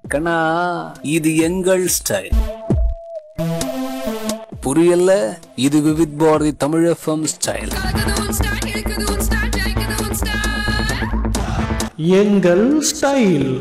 கண்ணா இது எங்கள் ஸ்டைல் புரியல இது விவித் பாரதி தமிழ் எஃப்எம் ஸ்டைல் கலக்குது உன் ஸ்டைல் இழுக்குது உன் ஸ்டைல் ஜெயிக்குது உன் ஸ்டைல் எங்கள் ஸ்டைல்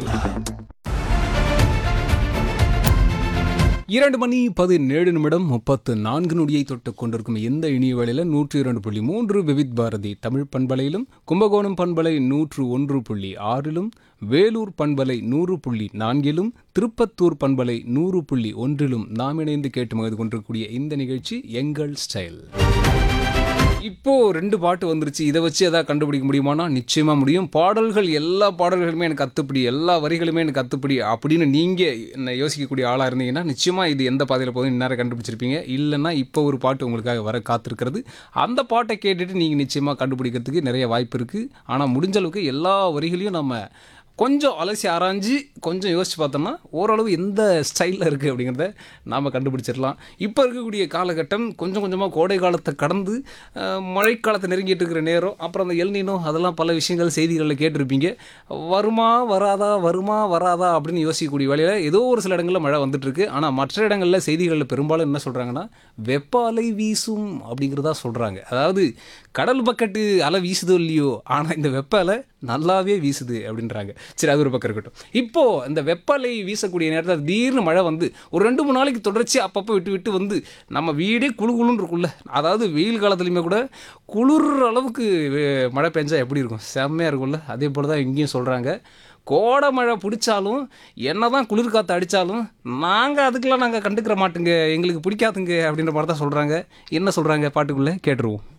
இரண்டு மணி பதினேழு நிமிடம் முப்பத்து நான்கு நொடியை தொட்டு கொண்டிருக்கும் இந்த இனிய வேளையில் நூற்றி இரண்டு புள்ளி மூன்று விவித் பாரதி தமிழ் பண்பலையிலும் கும்பகோணம் பண்பலை நூற்று ஒன்று புள்ளி ஆறிலும் வேலூர் பண்பலை நூறு புள்ளி நான்கிலும் திருப்பத்தூர் பண்பலை நூறு புள்ளி ஒன்றிலும் நாம் இணைந்து கேட்டு மகிழ்ந்து கொண்டிருக்கக்கூடிய இந்த நிகழ்ச்சி எங்கள் ஸ்டைல் இப்போ ரெண்டு பாட்டு வந்துருச்சு இதை வச்சு எதாவது கண்டுபிடிக்க முடியுமானா நிச்சயமா முடியும் பாடல்கள் எல்லா பாடல்களுமே எனக்கு அத்துப்படி எல்லா வரிகளுமே எனக்கு அத்துப்படி அப்படின்னு நீங்க என்ன யோசிக்கக்கூடிய ஆளா இருந்தீங்கன்னா நிச்சயமா இது எந்த பாதையில் போதும் இந்நேரம் கண்டுபிடிச்சிருப்பீங்க இல்லைன்னா இப்போ ஒரு பாட்டு உங்களுக்காக வர காத்திருக்கிறது அந்த பாட்டை கேட்டுட்டு நீங்க நிச்சயமா கண்டுபிடிக்கிறதுக்கு நிறைய வாய்ப்பு இருக்கு ஆனா முடிஞ்ச அளவுக்கு எல்லா வரிகளையும் நம்ம கொஞ்சம் அலசி ஆராய்ஞ்சு கொஞ்சம் யோசிச்சு பார்த்தோம்னா ஓரளவு எந்த ஸ்டைலில் இருக்குது அப்படிங்கிறத நாம் கண்டுபிடிச்சிடலாம் இப்போ இருக்கக்கூடிய காலகட்டம் கொஞ்சம் கொஞ்சமாக கோடை காலத்தை கடந்து அஹ், மழைக்காலத்தை நெருங்கிட்டு இருக்கிற நேரம் அப்புறம் அந்த எல்னினோ அதெல்லாம் பல விஷயங்கள் செய்திகளில் கேட்டிருப்பீங்க வருமா வராதா வருமா வராதா அப்படின்னு யோசிக்கக்கூடிய வேலையில் ஏதோ ஒரு சில இடங்களில் மழை வந்துட்டு இருக்கு ஆனால் மற்ற இடங்களில் செய்திகளில் பெரும்பாலும் என்ன சொல்கிறாங்கன்னா வெப்ப அலை வீசும் அப்படிங்கிறதா சொல்கிறாங்க அதாவது கடல் பக்கெட்டு அலை வீசுதோ இல்லையோ ஆனால் இந்த வெப்ப அலை நல்லாவே வீசுது அப்படின்றாங்க சரி அது ஒரு பக்கம் இருக்கட்டும் இப்போ இந்த வெப்ப அலை வீசக்கூடிய நேரத்தில் திடீர்னு மழை வந்து ஒரு ரெண்டு மூணு நாளைக்கு தொடர்ச்சி அப்பப்போ விட்டு விட்டு வந்து நம்ம வீடே குளு குளுன்னு இருக்கும்ல அதாவது வெயில் காலத்துலையுமே கூட குளிர்ற அளவுக்கு வே- மழை பெஞ்சா எப்படி இருக்கும் செம்மையாக இருக்கும்ல அதே போல் தான் இங்கேயும் சொல்கிறாங்க கோடை மழை பிடிச்சாலும் என்ன தான் குளிர் காற்று அடித்தாலும் நாங்கள் அதுக்கெல்லாம் நாங்கள் கண்டுக்கிற மாட்டோங்க எங்களுக்கு பிடிக்காதுங்க அப்படின்ற மாதிரி தான் சொல்கிறாங்க என்ன சொல்கிறாங்க பாட்டுக்குள்ளே கேட்டுருவோம்